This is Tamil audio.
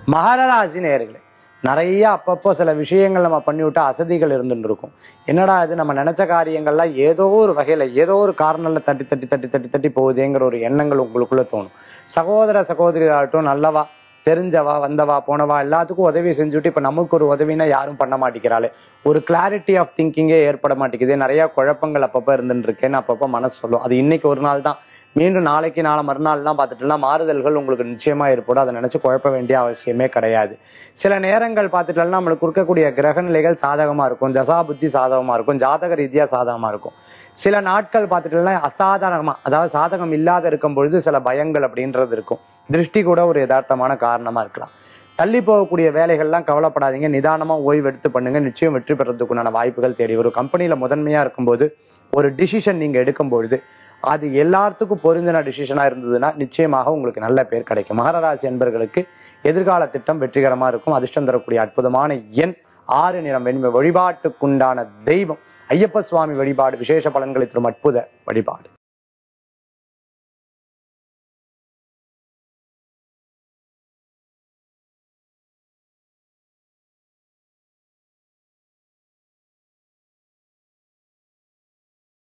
மகர ராசி நேயர்களே நிறைய அப்பப்போ சில விஷயங்கள் நம்ம பண்ணிவிட்டு அசதிகள் இருந்துட்டு இருக்கும் என்னடா இது நம்ம நினைச்ச காரியங்கள்லாம் ஏதோ ஒரு வகையில ஏதோ ஒரு காரணம்ல தட்டி தட்டி தட்டி தட்டி தட்டி போகுதேங்கிற ஒரு எண்ணங்கள் உங்களுக்குள்ள தோணும் சகோதர சகோதரியாகட்டும் நல்லவா தெரிஞ்சவா வந்தவா போனவா எல்லாத்துக்கும் உதவி செஞ்சுட்டு இப்ப நமக்கு ஒரு உதவினா யாரும் பண்ண மாட்டேங்கிறாளே ஒரு கிளாரிட்டி ஆஃப் திங்கிங்கே ஏற்பட மாட்டேங்குது நிறைய குழப்பங்கள் அப்பப்போ இருந்துட்டு இருக்கேன்னு அப்பப்போ மனசு சொல்லும் அது இன்னைக்கு ஒரு நாள் தான் மீண்டும் நாளைக்கு நாளை மறுநாள்லாம் பார்த்துட்டுனா மாறுதல்கள் உங்களுக்கு நிச்சயமா ஏற்படும் அதை நினைச்சு குழப்ப வேண்டிய அவசியமே கிடையாது சில நேரங்கள் பார்த்துட்டோம்னா நம்மளுக்கு இருக்கக்கூடிய கிரக நிலைகள் சாதகமா இருக்கும் தசா புத்தி சாதகமா இருக்கும் ஜாதக ரீதியா சாதகமா இருக்கும் சில நாட்கள் பார்த்துட்டோம்னா அசாதாரணமா அதாவது சாதகம் இல்லாத இருக்கும் பொழுது சில பயங்கள் அப்படின்றது இருக்கும் திருஷ்டி கூட ஒரு யதார்த்தமான காரணமா இருக்கலாம் தள்ளி போகக்கூடிய வேலைகள்லாம் கவலைப்படாதீங்க நிதானமா ஓய்வு எடுத்து பண்ணுங்க நிச்சயம் வெற்றி பெறதுக்குண்டான வாய்ப்புகள் தேடி ஒரு கம்பெனில முதன்மையா இருக்கும்போது ஒரு டிசிஷன் நீங்க எடுக்கும் பொழுது அது எல்லாத்துக்கும் பொருந்தின டிசிஷனா இருந்ததுன்னா நிச்சயமாக உங்களுக்கு நல்ல பேர் கிடைக்கும் மகர ராசி என்பர்களுக்கு எதிர்கால திட்டம் வெற்றிகரமா இருக்கும் அதிர்ஷ்டம் தரக்கூடிய அற்புதமான எண் ஆறு நிறம் வெண்மை வழிபாட்டுக்குண்டான தெய்வம் ஐயப்ப சுவாமி வழிபாடு விசேஷ பலன்களை தரும் அற்புத வழிபாடு